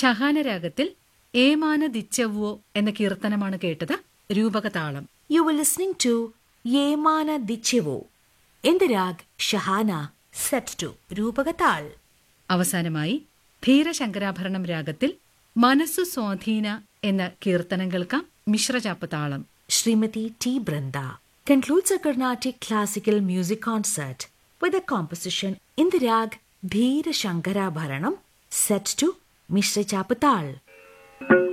ഷഹാന രാഗത്തിൽ ഏമാന ദിച്ചവ്വോ എന്ന കീർത്തനമാണ് കേട്ടത് രൂപകതാളം You were listening to Yemana Dichevo in the rag Shahana set to Rupagatal. അവസാനമായി ധീരശങ്കരാഭരണം രാഗത്തിൽ മനസ്സു സ്വാധീന എന്ന കീർത്തനം കേൾക്കാം മിശ്രചാപ്പ് താളം Srimati T. Branda concludes a Carnatic classical music concert with a composition in the rag Dheera Shankara Bharanam set to Mishra Chapatal.